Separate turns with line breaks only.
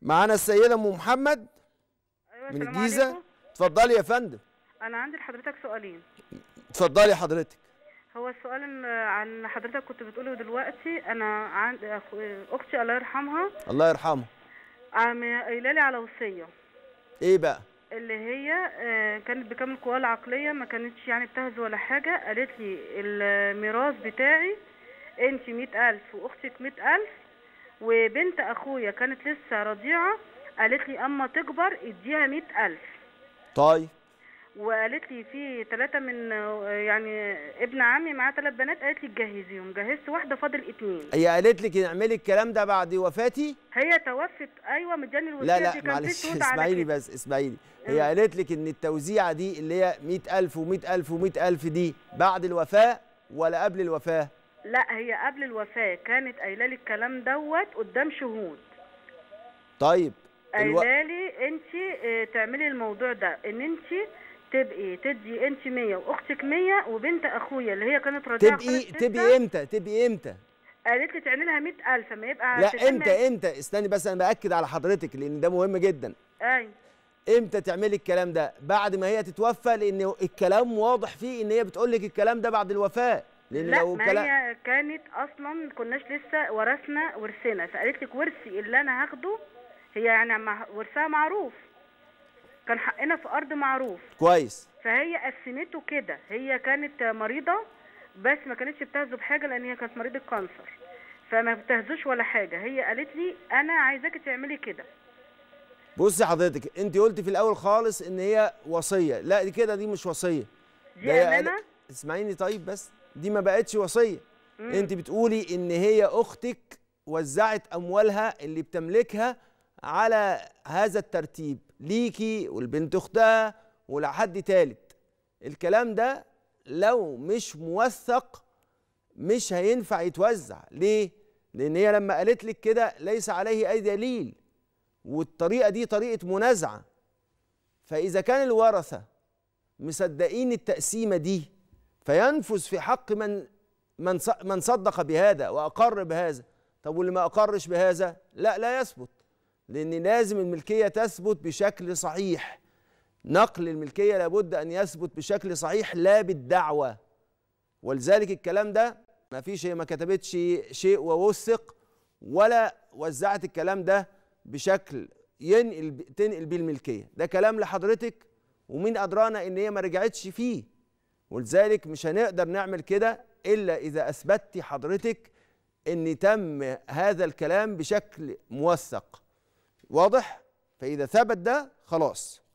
معانا السيده ام محمد
ايوه
من
السلام
الجيزه
عليكم.
اتفضلي يا فندم
انا عندي لحضرتك سؤالين
اتفضلي حضرتك
هو السؤال إن- عن حضرتك كنت بتقوله دلوقتي انا عند أخو- اختي الله يرحمها
الله يرحمه
عم قايله لي على وصيه
ايه بقى
اللي هي آه، كانت بكامل قواها العقليه ما كانتش يعني بتهز ولا حاجه قالت لي الميراث بتاعي انت مئة ألف واختك مئة ألف وبنت اخويا كانت لسه رضيعه قالت لي اما تكبر اديها مئة ألف
طيب
وقالت لي في ثلاثة من آه، يعني ابن عمي معاه ثلاث بنات قالت لي تجهزيهم جهزت واحدة فاضل اتنين
هي قالت لك اعملي الكلام ده بعد وفاتي
هي توفت ايوه مداني الوصية
لا
دي
لا
كان في
معلش
شهود على
اسمعيني
كده.
بس اسمعيني هي قالت لك ان التوزيعه دي اللي هي 100000 و100000 و100000 دي بعد الوفاه ولا قبل الوفاه
لا هي قبل الوفاة كانت قايله لي الكلام دوت قدام شهود
طيب الو...
قايله لي انت آه، تعملي الموضوع ده ان انت تبقي تدي انت 100 واختك 100 وبنت اخويا اللي هي كانت رضيعه
تبقي
خالص
تبقي
لسه،
امتى تبقي امتى
قالت لي تعملها 100000 ما يبقى
لا
تتم-
امتى امتى استني بس انا باكد على حضرتك لان ده مهم جدا
ايوه
امتى تعملي الكلام ده بعد ما هي تتوفى لان الكلام واضح فيه ان هي بتقول لك الكلام ده بعد الوفاه لان
لا
لو
ما
الكلام
هي كانت اصلا كناش لسه ورثنا ورثنا فقالت لك ورثي اللي انا هاخده هي يعني مع- ورثها معروف كان حقنا في ارض معروف
كويس
فهي قسمته كده هي كانت مريضه بس ما كانتش بتهزه بحاجه لان هي كانت مريضه كانسر فما بتهزوش ولا حاجه هي قالت لي انا عايزاكي تعملي كده
بصي حضرتك انت قلت في الاول خالص ان هي وصيه لا دي كده دي مش وصيه
دي
ده هي
امانه
قال- اسمعيني طيب بس دي ما بقتش وصيه انت بتقولي ان هي اختك وزعت اموالها اللي بتملكها على هذا الترتيب ليكي والبنت اختها ولحد تالت الكلام ده لو مش موثق مش هينفع يتوزع ليه لان هي لما قالت لك كده ليس عليه اي دليل والطريقه دي طريقه منازعه فاذا كان الورثه مصدقين التقسيمه دي فينفذ في حق من من ص- من صدق بهذا واقر بهذا طب واللي ما اقرش بهذا لا لا يثبت لان لازم الملكيه تثبت بشكل صحيح نقل الملكيه لابد ان يثبت بشكل صحيح لا بالدعوه ولذلك الكلام ده ما فيش هي ما كتبتش شيء ووثق ولا وزعت الكلام ده بشكل ينقل تنقل بيه الملكيه ده كلام لحضرتك ومين ادرانا ان هي ما رجعتش فيه ولذلك مش هنقدر نعمل كده الا اذا اثبتي حضرتك ان تم هذا الكلام بشكل موثق واضح فاذا ثبت ده خلاص